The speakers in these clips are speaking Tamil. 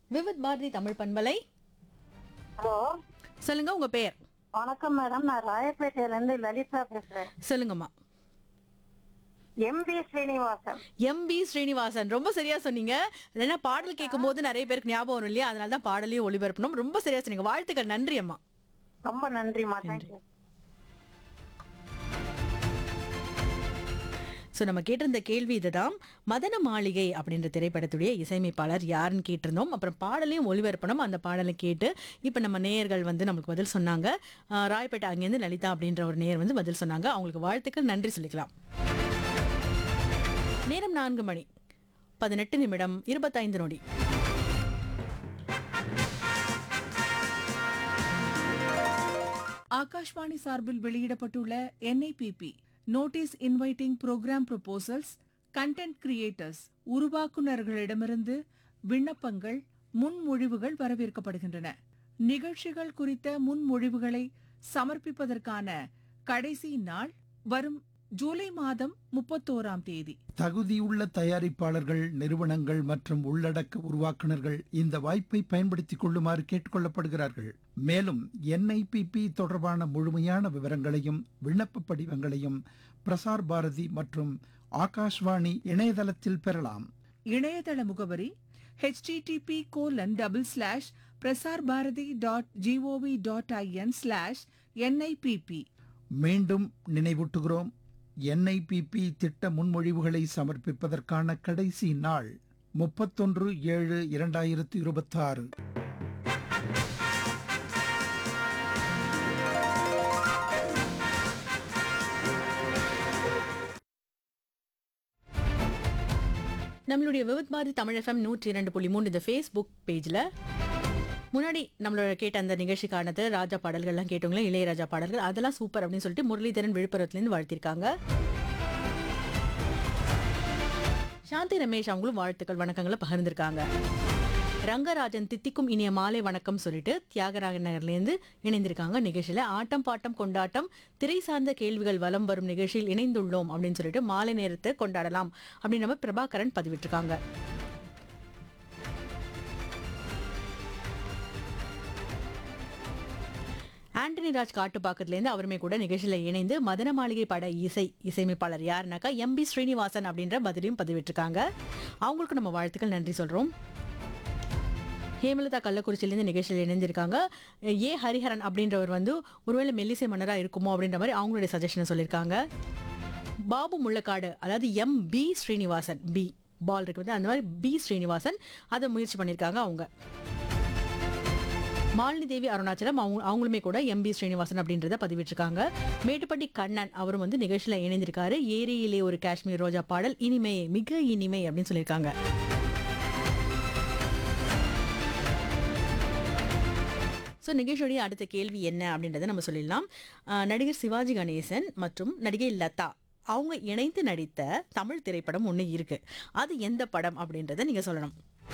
விவித் பாரதி தமிழ் பண்பலை ஹலோ சொல்லுங்க உங்க பெயர் வணக்கம் மேடம் நான் ராயப்பேட்டையில இருந்து லலிதா பேசுறேன் சொல்லுங்கம்மா எம்பி ஸ்ரீனிவாசன் எம்பி ஸ்ரீனிவாசன் ரொம்ப சரியா சொன்னீங்க ஏன்னா பாடல் கேட்கும் போது நிறைய பேருக்கு ஞாபகம் வரும் இல்லையா அதனால தான் பாடலையும் ஒளிபரப்பணும் ரொம்ப சரியா சொன்னீங்க வாழ்த்துக்கள் நன்றி அம்மா ரொம்ப நன்றிம்மா தேங்க்யூ ஸோ நம்ம கேட்டிருந்த கேள்வி இதுதான் மதன மாளிகை அப்படின்ற திரைப்படத்துடைய இசையமைப்பாளர் யாருன்னு கேட்டிருந்தோம் அப்புறம் பாடலையும் ஒளிபரப்பணும் அந்த பாடலை கேட்டு இப்போ நம்ம நேயர்கள் வந்து நமக்கு பதில் சொன்னாங்க ஆஹ் ராயப்பேட்டை அங்கேருந்து லலிதா அப்படின்ற ஒரு நேயர் வந்து பதில் சொன்னாங்க அவங்களுக்கு வாழ்த்துக்கள் நன்றி சொல்லிக்கலாம் நேரம் நான்கு மணி பதினெட்டு நிமிடம் இருபத்தைந்து நொடி ஆகாஷ்வாணி சார்பில் வெளியிடப்பட்டுள்ள NIPP notice inviting program proposals content creators உருவாக்குநர்களிடமிருந்து விண்ணப்பங்கள் முன்மொழிவுகள் வரவேற்கப்படுகின்றன நிகழ்ச்சிகள் குறித்த முன்மொழிவுகளை சமர்ப்பிப்பதற்கான கடைசி நாள் வரும் ஜூலை மாதம் முப்பத்தோராம் தேதி தகுதியுள்ள தயாரிப்பாளர்கள் நிறுவனங்கள் மற்றும் உள்ளடக்க உருவாக்குனர்கள் இந்த வாய்ப்பை பயன்படுத்திக் கொள்ளுமாறு கேட்டுக்கொள்ளப்படுகிறார்கள் மேலும் என்ஐபிபி தொடர்பான முழுமையான விவரங்களையும் விண்ணப்ப படிவங்களையும் பிரசார் பாரதி மற்றும் ஆகாஷ்வாணி இணையதளத்தில் பெறலாம் இணையதள முகவரி http colon double slash Prasar Bharati dot G O V dot I N slash NIPP மீண்டும் நினைவூட்டுகிறோம் என்ஐபிபி திட்ட முன்மொழிவுகளை சமர்ப்பிப்பதற்கான கடைசி நாள் முப்பத்தொன்று ஏழு இரண்டாயிரத்து இருபத்தாறு நம்மளுடைய விவித் பாரதி தமிழ் எஃப்எம் நூற்றி இரண்டு புள்ளி மூணு இந்த ஃபேஸ்புக் பேஜில் முன்னாடி நம்மளோட கேட்ட அந்த நிகழ்ச்சிக்கானது ராஜா பாடல்கள்லாம் கேட்டவங்களே இளையராஜா பாடல்கள் அதெல்லாம் சூப்பர் அப்படின்னு சொல்லிட்டு முரளிதரன் விழுப்புரத்துலேருந்து வாழ்த்திருக்காங்க சாந்தி ரமேஷ் அவங்களும் வாழ்த்துக்கள் வணக்கங்களை பகிர்ந்திருக்காங்க ரங்கராஜன் தித்திக்கும் இனிய மாலை வணக்கம் சொல்லிட்டு தியாகராய நகர்லேருந்து இணைந்திருக்காங்க நிகழ்ச்சியில ஆட்டம் பாட்டம் கொண்டாட்டம் திரை சார்ந்த கேள்விகள் வலம் வரும் நிகழ்ச்சியில் இணைந்துள்ளோம் அப்படின்னு சொல்லிட்டு மாலை நேரத்தை கொண்டாடலாம் அப்படின்னு நம்ம பிரபாகரன் பதிவிட்டிருக்காங்க ஆண்டனி ராஜ் காட்டுப்பாக்கத்துலேருந்து அவருமே கூட நிகழ்ச்சியில் இணைந்து மதன மாளிகை பட இசை இசையமைப்பாளர் யாருனாக்கா எம்பி ஸ்ரீனிவாசன் அப்படின்ற பதிலையும் பதிவிட்டிருக்காங்க அவங்களுக்கு நம்ம வாழ்த்துக்கள் நன்றி சொல்றோம் ஹேமலதா கள்ளக்குறிச்சியிலேருந்து நிகழ்ச்சியில் இணைந்திருக்காங்க ஏ ஹரிஹரன் அப்படின்றவர் வந்து ஒருவேளை மெல்லிசை மன்னராக இருக்குமோ அப்படின்ற மாதிரி அவங்களுடைய சஜஷனை சொல்லியிருக்காங்க பாபு முள்ளக்காடு அதாவது எம் பி ஸ்ரீனிவாசன் பி பால் இருக்கு வந்து அந்த மாதிரி பி ஸ்ரீனிவாசன் அதை முயற்சி பண்ணியிருக்காங்க அவங்க மாலினி தேவி அருணாச்சலம் அவங்க அவங்களுமே கூட எம்பி ஸ்ரீனிவாசன் அப்படின்றத பதிவிட்டிருக்காங்க மேட்டுப்பட்டி கண்ணன் அவரும் வந்து நிகழ்ச்சியில் இணைந்திருக்காரு ஏரியிலே ஒரு காஷ்மீர் ரோஜா பாடல் இனிமை மிக இனிமை அப்படின்னு சொல்லியிருக்காங்க ஸோ நிகழ்ச்சியுடைய அடுத்த கேள்வி என்ன அப்படின்றத நம்ம சொல்லிடலாம் அஹ் நடிகர் சிவாஜி கணேசன் மற்றும் நடிகை லதா அவங்க இணைந்து நடித்த தமிழ் திரைப்படம் ஒன்று இருக்கு அது எந்த படம் அப்படின்றத நீங்க சொல்லணும்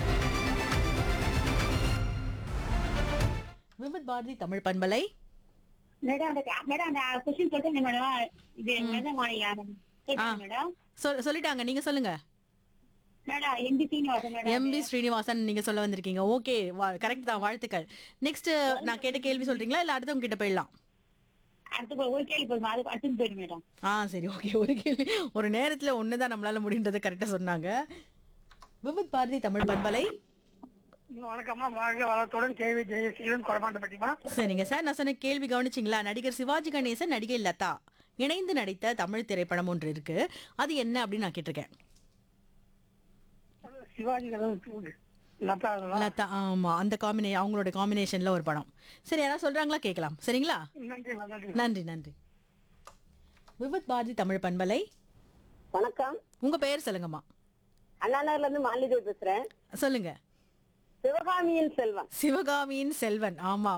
விவித் பாரதி தமிழ் பண்பலை மேடம் அந்த மேடம் அந்த கொஸ்டின் சொல்லுங்க மேடம் இது மேடம் ஆ. மேடம் சொல் சொல்லிட்டாங்க நீங்க சொல்லுங்க madam MP Seenivasan madam MP Srinivasan நீங்க சொல்ல வந்திருக்கீங்க ஓகே கரெக்ட் தான் வாழ்த்துக்கள் நெக்ஸ்ட் நான் கேட்ட கேள்வி சொல்றீங்களா இல்ல அடுத்தவங்க கிட்ட போயிடலாம் அடுத்து ஒரு கேள்வி போதும் அது அடுத்து போயிடும் மேடம் ஆ சரி ஓகே ஒரு கேள்வி ஒரு நேரத்துல ஒண்ணுதான் நம்மளால முடிந்ததை கரெக்டா சொன்னாங்க விவித் பாரதி தமிழ் பண்பலை வணக்கம்மா வாழ்க வளத்துடன் கேள்வி ஜெயசீலன் குழப்பாண்டப்பட்டிமா சரிங்க சார் நான் சொன்ன கேள்வி கவனிச்சிங்களா நடிகர் சிவாஜி கணேசன் நடிகை லதா இணைந்து நடித்த தமிழ் திரைப்படம் ஒன்று இருக்கு அது என்ன அப்படின்னு நான் கேட்டிருக்கேன் சிவாஜி லதா லதா ஆமா அந்த காம்பினே அவங்களோட காம்பினேஷன்ல ஒரு படம் சரி யாராவது சொல்றாங்களா கேட்கலாம் சரிங்களா நன்றி நன்றி நன்றி நன்றி விவித் பாரதி தமிழ் பண்பலை வணக்கம் உங்க பெயர் சொல்லுங்கம்மா அண்ணா நகர்ல இருந்து மாலிதேவி பேசுறேன் சொல்லுங்க சிவகாமியின் செல்வன் சிவகாமியின் செல்வன் ஆமா